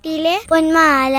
ിലെ പൊന്മാല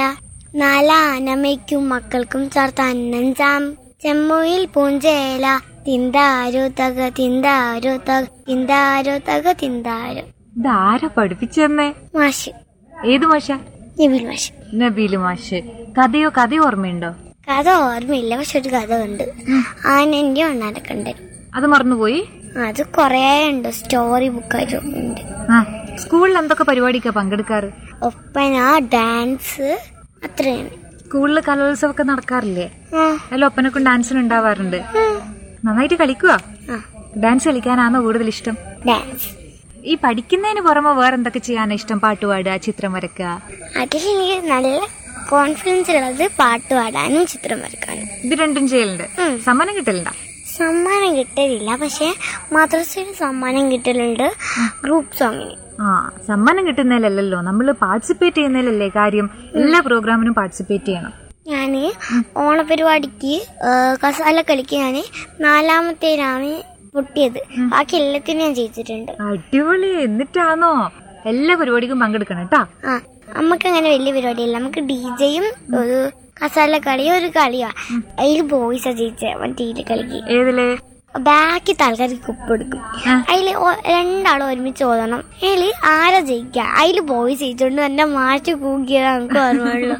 നാലാനമയ്ക്കും മക്കൾക്കും ചേർത്ത അന്നഞ്ചാം ചെമ്മൊയിൽ പൂഞ്ചേല തിന്താരോ തക തിന്താരോ തക തിന്താരോ തക തിന്താരോ ഇതാരാ പഠിപ്പിച്ചെന്നേ മാഷ് ഏത് മാഷ നബിൽ മാഷ് നബീല് മാഷ് കഥയോ കഥയോ ഓർമ്മയുണ്ടോ കഥ ഓർമ്മയില്ല പക്ഷെ ഒരു കഥ ഉണ്ട് ആനന്റെ ഒന്നാരൊക്കെ ഉണ്ട് അത് മറന്നുപോയി അത് കൊറേ ഉണ്ട് സ്റ്റോറി ബുക്കായിട്ട് ഉണ്ട് ആ സ്കൂളിൽ എന്തൊക്കെ പരിപാടിക്കാ പങ്കെടുക്കാറ് ഒപ്പന ഡാൻസ് അത്രയാണ് സ്കൂളിൽ കലോത്സവമൊക്കെ നടക്കാറില്ലേ ആ അതിൽ ഒപ്പനക്കും ഡാൻസിനും ഉണ്ടാവാറുണ്ട് ഉം. നന്നായിട്ട് കളിക്കുക ആ ഡാൻസ് കളിക്കാനാണോ കൂടുതൽ ഇഷ്ടം ഡാൻസ് ഈ പഠിക്കുന്നതിന് പുറമെ വേറെ എന്തൊക്കെ ചെയ്യാനാ ഇഷ്ടം പാട്ട് പാടുക ചിത്രം വരക്കുക അതിൽ എനിക്ക് നല്ല കോൺഫിഡൻസ് ഉള്ളത് പാട്ട് പാടാനും ചിത്രം വരക്കാനും ഇത് രണ്ടും ചെയ്യലുണ്ട് ഉം. സമ്മാനം കിട്ടലുണ്ടോ സമ്മാനം കിട്ടലില്ല പക്ഷെ മദ്രസയിൽ സമ്മാനം കിട്ടലുണ്ട് ഗ്രൂപ്പ് സോങ്ങിന് ആ സമ്മാനം കിട്ടുന്നതിലല്ലല്ലോ നമ്മൾ പാർട്ടിസിപ്പേറ്റ് ചെയ്യുന്നതിലല്ലേ കാര്യം എല്ലാ പ്രോഗ്രാമിനും പാർട്ടിസിപ്പേറ്റ് ചെയ്യണം ഞാൻ ഓണപരിപാടിക്ക് കസാല കളിക്ക് ഞാൻ നാലാമത്തേലാണ് പൊട്ടിയത് ബാക്കി എല്ലാത്തിനും ഞാൻ ജയിച്ചിട്ടുണ്ട് അടിപൊളി എന്നിട്ടാണോ എല്ലാ പരിപാടിക്കും പങ്കെടുക്കണം കേട്ടാ ആ നമുക്ക് അങ്ങനെ വലിയ പരിപാടിയില്ല നമുക്ക് ഡി ജെയും ഒരു കസാല കളിയും ഒരു കളിയാ അതിൽ ബോയ്സാ ജയിച്ച മറ്റേ ഇതില് കളിക്ക് ഏതില് ബാക്കി ആൾക്കാർക്ക് കുപ്പെടുക്കും ആ. അതില് ഒ- രണ്ടാളും ഒരുമിച്ച് ഓതണം അതില് ആരാ ജയിക്കുക അതില് ബോയ്സ് ജയിച്ചോണ്ട് എന്നെ മാറ്റി കൂക്കിയത് നമുക്ക് ഓർമ്മയുള്ളൂ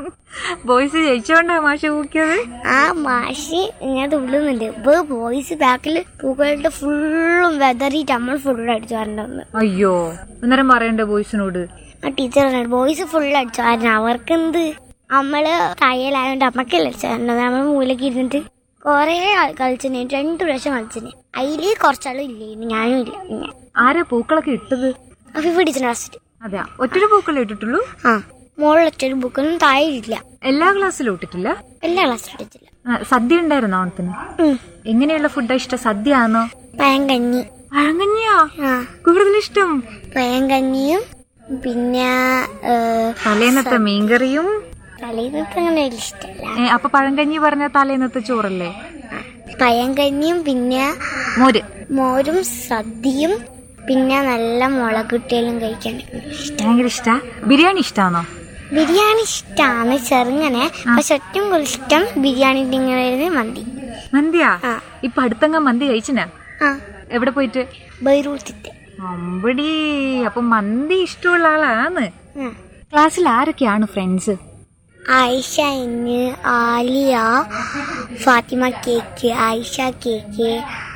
ബോയ്സ് ജയിച്ചോണ്ടാ മാഷ് കൂക്കിയത് ആ മാഷി ഇങ്ങനെ തുള്ളുന്നുണ്ട് ഇപ്പൊ ബോയ്സ് ബാക്കിൽ പൂക്കളുടെ ഫുള്ളും വെതറിയിട്ട് നമ്മൾ ഫുള്ള് അടിച്ചു വരണ്ടെന്ന് അയ്യോ അന്നേരം പറയണ്ടേ ബോയ്സിനോട് ആ ടീച്ചർ പറഞ്ഞു ബോയ്സ് ഫുള്ള് അടിച്ചു വരണം അവർക്ക് എന്ത് നമ്മള് തയ്യലായോണ്ട് അമ്മക്കല്ലേ അടിച്ചു വരണ്ടത് നമ്മൾ മൂലക്ക് ഇരുന്നിട്ട് കൊറേ ആൾ കളിച്ചിന് രണ്ടു പ്രാവശ്യം കളിച്ചിന് അതില് കുറച്ചാളും ഇല്ലേന് ഞാനും ഇല്ല പിന്നെ ആരാ പൂക്കളൊക്കെ ഇട്ടത് ഫിഫ് ടീച്ചർ ലാസ്റ്റ് അതെയാ ഒറ്റൊരു പൂക്കളെ ഇട്ടിട്ടുള്ളൂ ആ മുകളിലൊറ്റൊരു ബുക്കൊന്നും താഴെ ഇല്ല എല്ലാ ക്ലാസ്സിലും ഇട്ടിട്ടില്ല എല്ലാ ക്ലാസ്സിലും ഇട്ടില്ല ആ, സദ്യ ഉണ്ടായിരുന്നോ ഓണത്തിന് ഉം. എങ്ങനെയുള്ള ഫുഡാ ഇഷ്ടം സദ്യ ആണോ പഴങ്കഞ്ഞി പഴങ്കഞ്ഞിയാ ആ കൂടുതൽ ഇഷ്ടം പഴങ്കഞ്ഞിയും പിന്നെ ഏഹ്, തലേന്നത്തെ മീൻകറിയും തലേന്നത്തെ അങ്ങനെ വലിയ ഇഷ്ടമല്ല ഏ, അപ്പൊ പഴങ്കഞ്ഞി പറഞ്ഞ തലേന്നത്തെ ചോറല്ലേ ആ, പഴങ്കഞ്ഞിയും പിന്നെ മോര് മോരും സദ്യയും പിന്നെ നല്ല മുളകിട്ടലും കഴിക്കാൻ ഭയങ്കര ഇഷ്ടാ ബിരിയാണി ഇഷ്ടാണോ ബിരിയാണി ഇഷ്ടമാണ് ചെറുങ്ങനെ പക്ഷെ ഏറ്റവും കൂടുതൽ ഇഷ്ടം ബിരിയാണി ഇങ്ങനെ മന്തി മന്തിയാ ആ. ഇപ്പൊ അടുത്തങ്ങ മന്തി കഴിച്ചിനാ ആ എവിടെ പോയിട്ട് ബൈറൂത്തിത്തെ അമ്പടി അപ്പൊ മന്തി ഇഷ്ടമുള്ള ആളാണ് ആ. ക്ലാസ്സിൽ ആരൊക്കെയാണ് ഫ്രണ്ട്സ് ആയിഷ ഇന്ന് ആലിയ ഫാത്തിമ കേക്ക് ആയിഷ കേക്ക്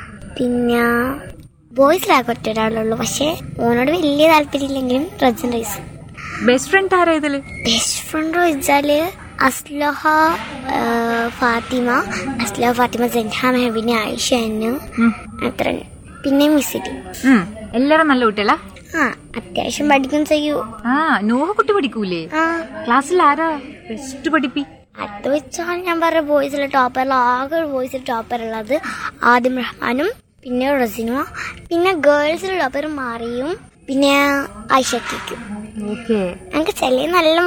പിന്നെ ബോയ്സിലാകെ ഒറ്റ ഒരാളുള്ളൂ പക്ഷെ ഓനോട് വലിയ താല്പര്യമില്ലെങ്കിലും റജൻ റൈസ് ബെസ്റ്റ് ഫ്രണ്ട് ആരാ ഇതില് ബെസ്റ്റ് ഫ്രണ്ട് വെച്ചാല് അസ്ലഹ ആ, ഫാത്തിമ അസ്ലഹ ഫാത്തിമ ജൻഹ മെഹബിന് ആയിഷ എന്നു ഉം. അത്ര പിന്നെ മിസ്സിലി ഉം. എല്ലാരും നല്ല കുട്ടികളാ ആ അത്യാവശ്യം പഠിക്കും ചെയ്യൂ ആ നൂഹ കുട്ടി പഠിക്കൂലേ ആ ക്ലാസ്സിൽ ആരാ ബെസ്റ്റ് പഠിപ്പി അത് വെച്ചാൽ ഞാൻ പറഞ്ഞ ബോയ്സിലെ ടോപ്പറിൽ ആകെ ബോയ്സിൽ ടോപ്പർ ഉള്ളത് ആദിം റഹ്മാനും പിന്നെ റസിനുമ പിന്നെ ഗേൾസിൽ ടോപ്പർ മാറിയും പിന്നെ ഐഷ കേക്കും ഓക്കേ എനിക്ക് ചില നല്ല